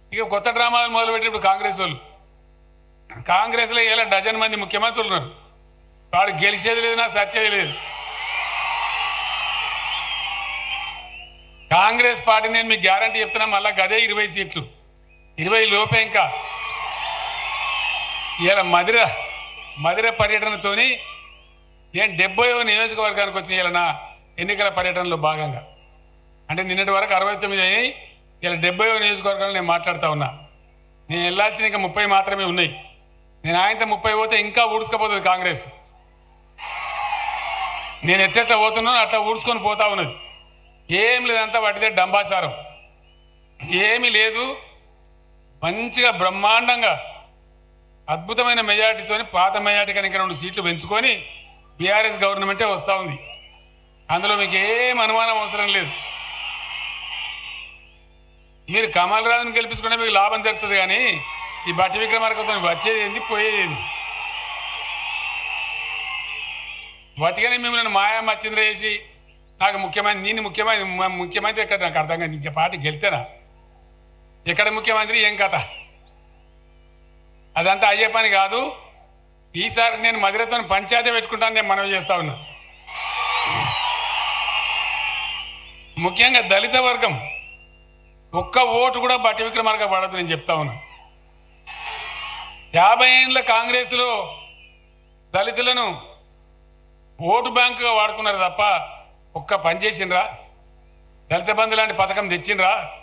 ఇక కొత్త డ్రామాలు మొదలుపెట్టి ఇప్పుడు కాంగ్రెస్ వాళ్ళు కాంగ్రెస్లో ఇలా డజన్ మంది ముఖ్యమంత్రులు ఉన్నారు వాడు గెలిచేది లేదు నా సచ్చేది లేదు కాంగ్రెస్ పార్టీ నేను మీకు గ్యారంటీ చెప్తున్నా మళ్ళా గదే ఇరవై సీట్లు ఇరవై లోపే ఇంకా ఇలా మధిర మధిర పర్యటనతోని ఏం డెబ్బై నియోజకవర్గానికి వచ్చిన ఇలా నా ఎన్నికల పర్యటనలో భాగంగా అంటే నిన్నటి వరకు అరవై తొమ్మిది అయ్యాయి ఇలా డెబ్బై నియోజకవర్గాలు నేను మాట్లాడుతూ ఉన్నా నేను వెళ్ళాల్సిన ఇంకా ముప్పై మాత్రమే ఉన్నాయి నేను ఆయనతో ముప్పై పోతే ఇంకా ఊడ్చుకపోతుంది కాంగ్రెస్ నేను ఎట్లెట్లా పోతున్నానో అట్లా ఊడ్చుకొని పోతా ఉన్నది ఏం లేదంతా వాటిదే డంబాచారం ఏమీ లేదు మంచిగా బ్రహ్మాండంగా అద్భుతమైన మెజార్టీతోని పాత మెజార్టీ కనుక రెండు సీట్లు పెంచుకొని బీఆర్ఎస్ గవర్నమెంటే వస్తూ ఉంది అందులో మీకు ఏం అనుమానం అవసరం లేదు మీరు కమల్ రాజును గెలిపించుకుంటే మీకు లాభం జరుగుతుంది కానీ ఈ బట్టి విక్రమార్కతో వచ్చేది ఏంది పోయేది ఏంది వటిగానే మిమ్మల్ని మాయా మచ్చింద్ర చేసి నాకు ముఖ్యమంత్రి నేను ముఖ్యమంత్రి మ- ముఖ్యమంత్రి ఎక్కడ నాకు అర్థం కాదు ఇంకా పార్టీ గెలితేనా ఎక్కడ ముఖ్యమంత్రి ఏం కథ అదంతా అయ్యే పని కాదు ఈసారి నేను మధురతో పంచాయతీ పెట్టుకుంటాను నేను మనవి చేస్తా ఉన్నా ముఖ్యంగా దళిత వర్గం ఒక్క ఓటు కూడా బట్టి విక్రమార్క పడదు నేను చెప్తా ఉన్నా యాభై ఏళ్ళ కాంగ్రెస్లో దళితులను ఓటు బ్యాంకుగా వాడుకున్నారు తప్ప ఒక్క పని చేసిండ్రా దళిత బంధు లాంటి పథకం తెచ్చిండ్రా